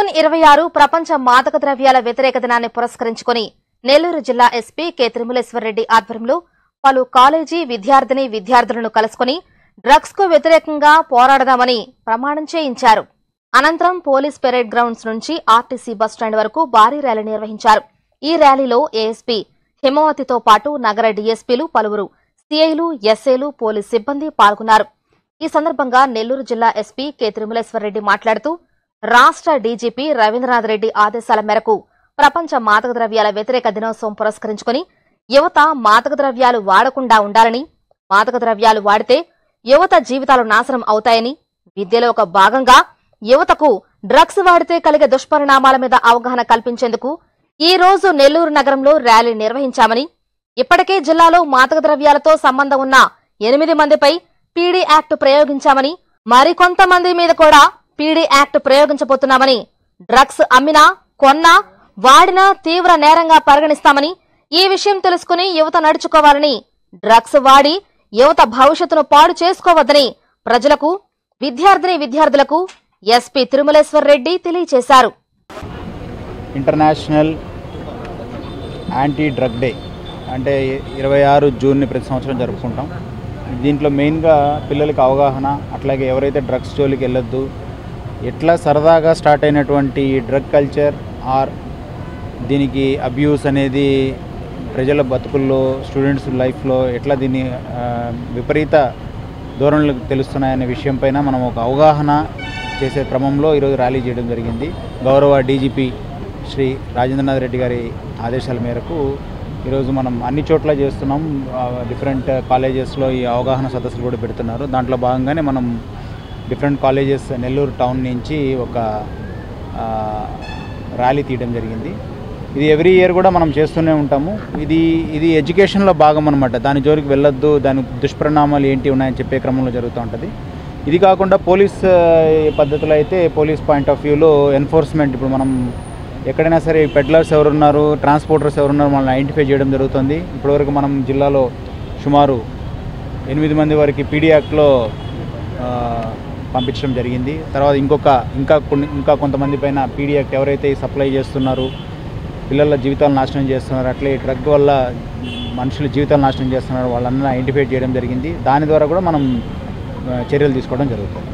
June ఇరవై ఆరు ప్రపంచ మాదక ద్రవ్యాల వ్యతిరేక దినాన్ని పురస్కరించుకుని నెల్లూరు జిల్లా ఎస్పీ కె తిరుమలేశ్వరరెడ్డి ఆధ్వర్యంలో పలు కాలేజీ విద్యార్థిని విద్యార్థులను కలుసుకుని డ్రగ్స్ కు వ్యతిరేకంగా పోరాడదామని ప్రమాణం చేయించారు అనంతరం పోలీస్ పెరేడ్ గ్రౌండ్స్ నుంచి ఆర్టీసీ బస్టాండ్ వరకు భారీ ర్యాలీ నిర్వహించారు ఈ ర్యాలీలో ఏఎస్పీ హిమవతితో పాటు నగర డీఎస్పీలు పలువురు సీఐలు ఎస్ఏలు పోలీస్ సిబ్బంది పాల్గొన్నారు ఈ సందర్భంగా నెల్లూరు జిల్లా ఎస్పీ కె తిరుమలేశ్వరరెడ్డి మాట్లాడుతూ రాష్ట్ర డీజీపీ రవీంద్రనాథ్ రెడ్డి ఆదేశాల మేరకు ప్రపంచ మాదక ద్రవ్యాల వ్యతిరేక దినోత్సవం పురస్కరించుకుని యువత మాదక ద్రవ్యాలు వాడకుండా ఉండాలని మాదక ద్రవ్యాలు వాడితే యువత జీవితాలు నాశనం అవుతాయని విద్యలో ఒక భాగంగా యువతకు డ్రగ్స్ వాడితే కలిగే దుష్పరిణామాల మీద అవగాహన కల్పించేందుకు ఈ రోజు నెల్లూరు నగరంలో ర్యాలీ నిర్వహించామని ఇప్పటికే జిల్లాలో మాదక ద్రవ్యాలతో సంబంధం ఉన్న ఎనిమిది మందిపై పీడీ యాక్ట్ ప్రయోగించామని మరికొంతమంది మీద కూడా పీడీ యాక్ట్ ప్రయోగించబోతున్నామని డ్రగ్స్ అమ్మినా కొన్నా వాడినా తీవ్ర నేరంగా పరిగణిస్తామని ఈ విషయం తెలుసుకుని యువత నడుచుకోవాలని డ్రగ్స్ వాడి యువత భవిష్యత్తును పాడు చేసుకోవద్దని ప్రజలకు విద్యార్థిని విద్యార్థులకు ఎస్పీ తిరుమలేశ్వర్ రెడ్డి తెలియజేశారు ఇంటర్నేషనల్ యాంటీ డ్రగ్ డే అంటే ఇరవై ఆరు జూన్ని ప్రతి సంవత్సరం జరుపుకుంటాం దీంట్లో మెయిన్గా పిల్లలకి అవగాహన అట్లాగే ఎవరైతే డ్రగ్స్ జోలికి వెళ్ళొద్దు ఎట్లా సరదాగా స్టార్ట్ అయినటువంటి డ్రగ్ కల్చర్ ఆర్ దీనికి అబ్యూస్ అనేది ప్రజల బతుకుల్లో స్టూడెంట్స్ లైఫ్లో ఎట్లా దీన్ని ఆ, విపరీత ధోరణులు తెలుస్తున్నాయనే విషయం పైన మనం ఒక అవగాహన చేసే క్రమంలో ఈరోజు ర్యాలీ చేయడం జరిగింది గౌరవ డీజీపీ శ్రీ రాజేంద్రనాథ్ రెడ్డి గారి ఆదేశాల మేరకు ఈరోజు మనం అన్ని చోట్ల చేస్తున్నాం డిఫరెంట్ కాలేజెస్లో ఈ అవగాహన సదస్సులు కూడా పెడుతున్నారు దాంట్లో భాగంగానే మనం డిఫరెంట్ కాలేజెస్ నెల్లూరు టౌన్ నుంచి ఒక ఆ, ర్యాలీ తీయడం జరిగింది ఇది ఎవ్రీ ఇయర్ కూడా మనం చేస్తూనే ఉంటాము ఇది ఇది ఎడ్యుకేషన్లో భాగం అనమాట దాని జోలికి వెళ్ళొద్దు దాని దుష్పరిణామాలు ఏంటి ఉన్నాయని చెప్పే క్రమంలో జరుగుతూ ఉంటుంది ఇది కాకుండా పోలీస్ ఆ, పద్ధతిలో అయితే పోలీస్ పాయింట్ ఆఫ్ వ్యూలో ఎన్ఫోర్స్మెంట్ ఇప్పుడు మనం ఎక్కడైనా సరే పెడ్లర్స్ ఎవరున్నారు ట్రాన్స్పోర్టర్స్ ఎవరున్నారు మనల్ని ఐడెంటిఫై చేయడం జరుగుతుంది ఇప్పటివరకు మనం జిల్లాలో సుమారు ఎనిమిది మంది వరకు పీడీ యాక్ట్లో ఆ, పంపించడం జరిగింది తర్వాత ఇంకొక ఇంకా కొన్ని ఇంకా కొంతమంది పైన పీడీ యాక్ట్ ఎవరైతే ఈ సప్లై చేస్తున్నారు పిల్లల జీవితాలు నాశనం చేస్తున్నారు అట్లే ఈ డ్రగ్ వల్ల మనుషుల జీవితాలు నాశనం చేస్తున్నారు వాళ్ళందరినీ ఐడెంటిఫై చేయడం జరిగింది దాని ద్వారా కూడా మనం ఆ, చర్యలు తీసుకోవడం జరుగుతుంది